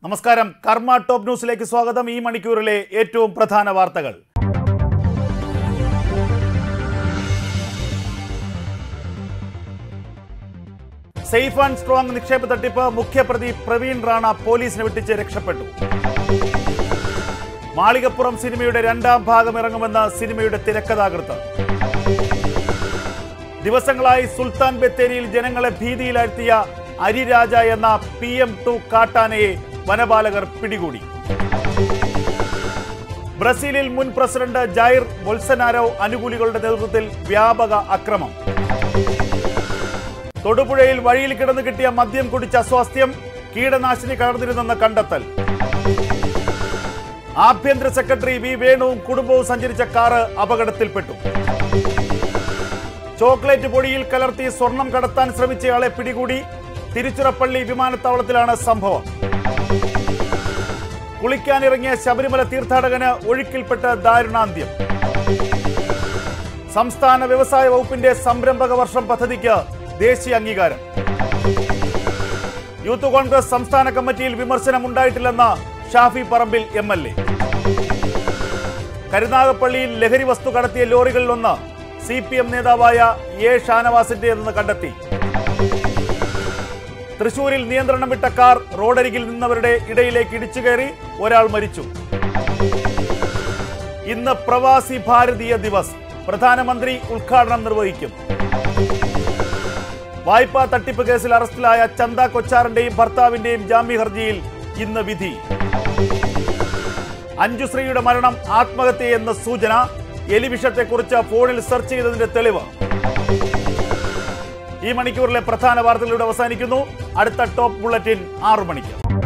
നമസ്കാരം കർമ്മ ടോപ്പ് ന്യൂസിലേക്ക് സ്വാഗതം ഈ മണിക്കൂറിലെ ഏറ്റവും പ്രധാന വാർത്തകൾ സേഫ് ആൻഡ് സ്ട്രോങ് നിക്ഷേപ തട്ടിപ്പ് മുഖ്യപ്രതി പ്രവീൺ റാണ പോലീസിനെ വിട്ടിച്ച് രക്ഷപ്പെട്ടു മാളികപ്പുറം സിനിമയുടെ രണ്ടാം ഭാഗം ഇറങ്ങുമെന്ന സിനിമയുടെ തിരക്കഥാകൃത്ത് ദിവസങ്ങളായി സുൽത്താൻ ബത്തേരിയിൽ ജനങ്ങളെ ഭീതിയിലാഴ്ത്തിയ അരിരാജ എന്ന പി എം ടു കാട്ടാനയെ വനപാലകർ പിടികൂടി ബ്രസീലിൽ മുൻ പ്രസിഡന്റ് ജൈർ ബൊൾസനാരോ അനുകൂലികളുടെ നേതൃത്വത്തിൽ വ്യാപക അക്രമം തൊടുപുഴയിൽ വഴിയിൽ കിടന്നു കിട്ടിയ മദ്യം കുടിച്ച അസ്വാസ്ഥ്യം കീടനാശിനി കലർന്നിരുന്നെന്ന് കണ്ടെത്തൽ ആഭ്യന്തര സെക്രട്ടറി വി വേണുവും കുടുംബവും സഞ്ചരിച്ച കാറ് അപകടത്തിൽപ്പെട്ടു ചോക്ലേറ്റ് പൊടിയിൽ കലർത്തി സ്വർണം കടത്താൻ ശ്രമിച്ചയാളെ പിടികൂടി തിരുച്ചിറപ്പള്ളി വിമാനത്താവളത്തിലാണ് സംഭവം കുളിക്കാനിറങ്ങിയ ശബരിമല തീർത്ഥാടകന് ഒഴുക്കിൽപ്പെട്ട് ദാരുണാന്ത്യം സംസ്ഥാന വ്യവസായ വകുപ്പിന്റെ സംരംഭക വർഷം പദ്ധതിക്ക് ദേശീയ അംഗീകാരം യൂത്ത് കോൺഗ്രസ് സംസ്ഥാന കമ്മിറ്റിയിൽ വിമർശനം ഉണ്ടായിട്ടില്ലെന്ന് Shafi Parambil M L A കരുനാഗപ്പള്ളിയിൽ ലഹരി വസ്തു കടത്തിയ ലോറികളിലൊന്ന് സി പി എം നേതാവായ എ ഷാനവാസിന്റേതെന്ന് കണ്ടെത്തി തൃശൂരിൽ നിയന്ത്രണം വിട്ട കാർ റോഡരികിൽ നിന്നവരുടെ ഇടയിലേക്ക് ഇടിച്ചു കയറി ഒരാൾ മരിച്ചു ഇന്ന് പ്രവാസി ഭാരതീയ ദിവസ് പ്രധാനമന്ത്രി ഉദ്ഘാടനം നിർവഹിക്കും വായ്പാ തട്ടിപ്പ് കേസിൽ അറസ്റ്റിലായ ചന്ദ കൊച്ചാറിന്റെയും ഭർത്താവിന്റെയും ജാമ്യ ഹർജിയിൽ ഇന്ന് വിധി അഞ്ജുശ്രീയുടെ മരണം ആത്മഹത്യയെന്ന സൂചന എലിവിഷത്തെക്കുറിച്ച് ഫോണിൽ സെർച്ച് ചെയ്തതിന്റെ തെളിവ് ഈ മണിക്കൂറിലെ പ്രധാന വാർത്തകളിലൂടെ അവസാനിക്കുന്നു അടുത്ത ടോപ്പ് ബുള്ളറ്റിൻ ആറു മണിക്ക്